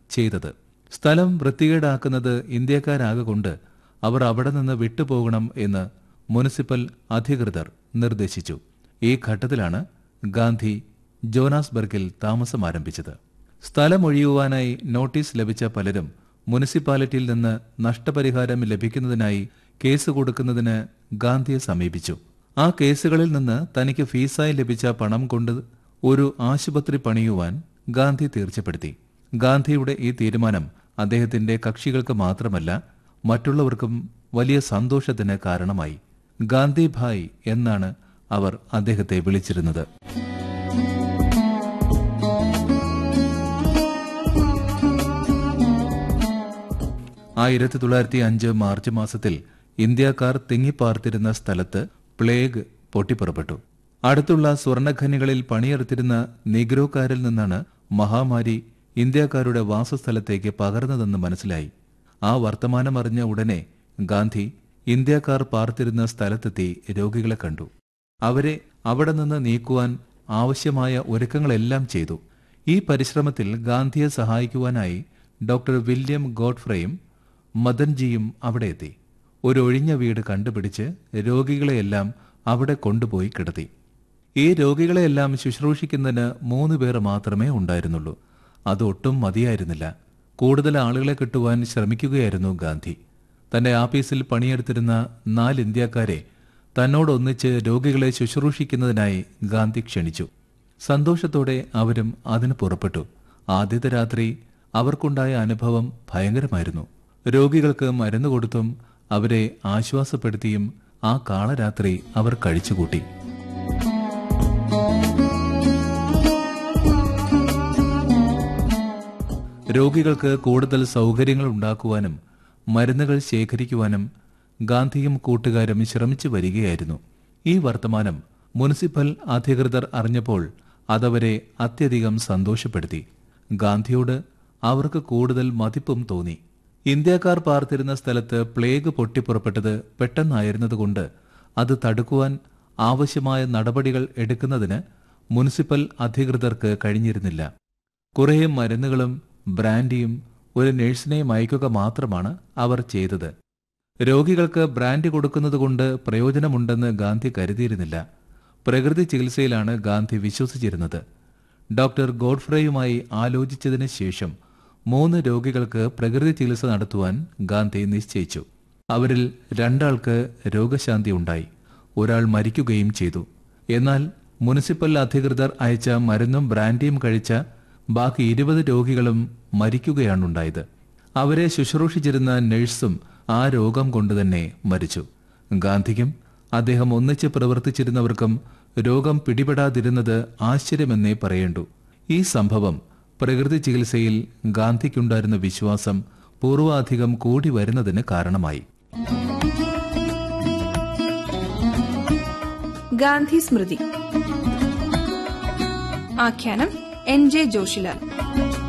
ചെയ്തത് സ്ഥലം വൃത്തികേടാക്കുന്നത് ഇന്ത്യക്കാരാകൊണ്ട് അവർ അവിടെ നിന്ന് വിട്ടുപോകണം എന്ന് മുനിസിപ്പൽ അധികൃതർ നിർദ്ദേശിച്ചു ഈ ഘട്ടത്തിലാണ് ഗാന്ധി ജോനാസ്ബർഗിൽ താമസം ആരംഭിച്ചത് സ്ഥലം ഒഴിയുവാനായി നോട്ടീസ് ലഭിച്ച പലരും മുനിസിപ്പാലിറ്റിയിൽ നിന്ന് നഷ്ടപരിഹാരം ലഭിക്കുന്നതിനായി കേസ് കൊടുക്കുന്നതിന് ഗാന്ധിയെ സമീപിച്ചു ആ കേസുകളിൽ നിന്ന് തനിക്ക് ഫീസായി ലഭിച്ച പണം കൊണ്ട് ഒരു ആശുപത്രി പണിയുവാൻ ഗാന്ധി തീർച്ചപ്പെടുത്തി ഗാന്ധിയുടെ ഈ തീരുമാനം അദ്ദേഹത്തിന്റെ കക്ഷികൾക്ക് മാത്രമല്ല മറ്റുള്ളവർക്കും വലിയ സന്തോഷത്തിന് കാരണമായി ഗാന്ധി ഭായ് എന്നാണ് അവർ അദ്ദേഹത്തെ വിളിച്ചിരുന്നത് ആയിരത്തി തൊള്ളായിരത്തി അഞ്ച് മാർച്ച് മാസത്തിൽ ഇന്ത്യക്കാർ തിങ്ങിപ്പാർത്തിരുന്ന സ്ഥലത്ത് പ്ലേഗ് പൊട്ടിപ്പുറപ്പെട്ടു അടുത്തുള്ള സ്വർണ്ണഖനികളിൽ പണിയെടുത്തിരുന്ന നിഗ്രോക്കാരിൽ നിന്നാണ് മഹാമാരി ഇന്ത്യക്കാരുടെ വാസസ്ഥലത്തേക്ക് പകർന്നതെന്ന് മനസ്സിലായി ആ വർത്തമാനമറിഞ്ഞ ഉടനെ ഗാന്ധി ഇന്ത്യക്കാർ പാർത്തിരുന്ന സ്ഥലത്തെത്തി രോഗികളെ കണ്ടു അവരെ അവിടെ നിന്ന് നീക്കുവാൻ ആവശ്യമായ ഒരുക്കങ്ങളെല്ലാം ചെയ്തു ഈ പരിശ്രമത്തിൽ ഗാന്ധിയെ സഹായിക്കുവാനായി ഡോക്ടർ വില്യം ഗോഡ്ഫ്രയും മദൻജിയും അവിടെ എത്തി ഒരു ഒഴിഞ്ഞ വീട് കണ്ടുപിടിച്ച് രോഗികളെയെല്ലാം അവിടെ കൊണ്ടുപോയി കിടത്തി ഈ രോഗികളെയെല്ലാം ശുശ്രൂഷിക്കുന്നതിന് മൂന്ന് പേർ മാത്രമേ ഉണ്ടായിരുന്നുള്ളൂ അതൊട്ടും മതിയായിരുന്നില്ല കൂടുതൽ ആളുകളെ കിട്ടുവാൻ ശ്രമിക്കുകയായിരുന്നു ഗാന്ധി തന്റെ ആഫീസിൽ പണിയെടുത്തിരുന്ന നാല് ഇന്ത്യക്കാരെ തന്നോടൊന്നിച്ച് രോഗികളെ ശുശ്രൂഷിക്കുന്നതിനായി ഗാന്ധി ക്ഷണിച്ചു സന്തോഷത്തോടെ അവരും അതിന് പുറപ്പെട്ടു ആദ്യത്തെ രാത്രി അവർക്കുണ്ടായ അനുഭവം ഭയങ്കരമായിരുന്നു രോഗികൾക്ക് മരുന്ന് കൊടുത്തും അവരെ ആശ്വാസപ്പെടുത്തിയും ആ കാളരാത്രി അവർ കഴിച്ചുകൂട്ടി രോഗികൾക്ക് കൂടുതൽ സൗകര്യങ്ങൾ ഉണ്ടാക്കുവാനും മരുന്നുകൾ ശേഖരിക്കുവാനും ഗാന്ധിയും കൂട്ടുകാരും ശ്രമിച്ചു വരികയായിരുന്നു ഈ വർത്തമാനം മുനിസിപ്പൽ അധികൃതർ അറിഞ്ഞപ്പോൾ അതവരെ അത്യധികം സന്തോഷപ്പെടുത്തി ഗാന്ധിയോട് അവർക്ക് കൂടുതൽ മതിപ്പും തോന്നി ഇന്ത്യക്കാർ പാർത്തിരുന്ന സ്ഥലത്ത് പ്ലേഗ് പൊട്ടിപ്പുറപ്പെട്ടത് പെട്ടെന്നായിരുന്നതുകൊണ്ട് അത് തടുക്കുവാൻ ആവശ്യമായ നടപടികൾ എടുക്കുന്നതിന് മുനിസിപ്പൽ അധികൃതർക്ക് കഴിഞ്ഞിരുന്നില്ല കുറേ മരുന്നുകളും ബ്രാൻഡിയും ഒരു നഴ്സിനെയും അയക്കുക മാത്രമാണ് അവർ ചെയ്തത് രോഗികൾക്ക് ബ്രാൻഡ് കൊടുക്കുന്നതുകൊണ്ട് പ്രയോജനമുണ്ടെന്ന് ഗാന്ധി കരുതിയിരുന്നില്ല പ്രകൃതി ചികിത്സയിലാണ് ഗാന്ധി വിശ്വസിച്ചിരുന്നത് ഡോക്ടർ ഗോഡ്ഫ്രയുമായി ആലോചിച്ചതിന് ശേഷം മൂന്ന് രോഗികൾക്ക് പ്രകൃതി ചികിത്സ നടത്തുവാൻ ഗാന്ധി നിശ്ചയിച്ചു അവരിൽ രണ്ടാൾക്ക് രോഗശാന്തി ഉണ്ടായി ഒരാൾ മരിക്കുകയും ചെയ്തു എന്നാൽ മുനിസിപ്പൽ അധികൃതർ അയച്ച മരുന്നും ബ്രാൻഡിയും കഴിച്ച ബാക്കി ഇരുപത് രോഗികളും മരിക്കുകയാണുണ്ടായത് അവരെ ശുശ്രൂഷിച്ചിരുന്ന നഴ്സും ആ രോഗം കൊണ്ടുതന്നെ മരിച്ചു ഗാന്ധിക്കും അദ്ദേഹം ഒന്നിച്ച് പ്രവർത്തിച്ചിരുന്നവർക്കും രോഗം പിടിപെടാതിരുന്നത് ആശ്ചര്യമെന്നേ പറയേണ്ടു ഈ സംഭവം പ്രകൃതി ചികിത്സയിൽ ഗാന്ധിക്കുണ്ടായിരുന്ന വിശ്വാസം പൂർവാധികം കൂടി വരുന്നതിന് കാരണമായി ഗാന്ധി സ്മൃതി ആഖ്യാനം എൻ ജെ ജോഷിലാൽ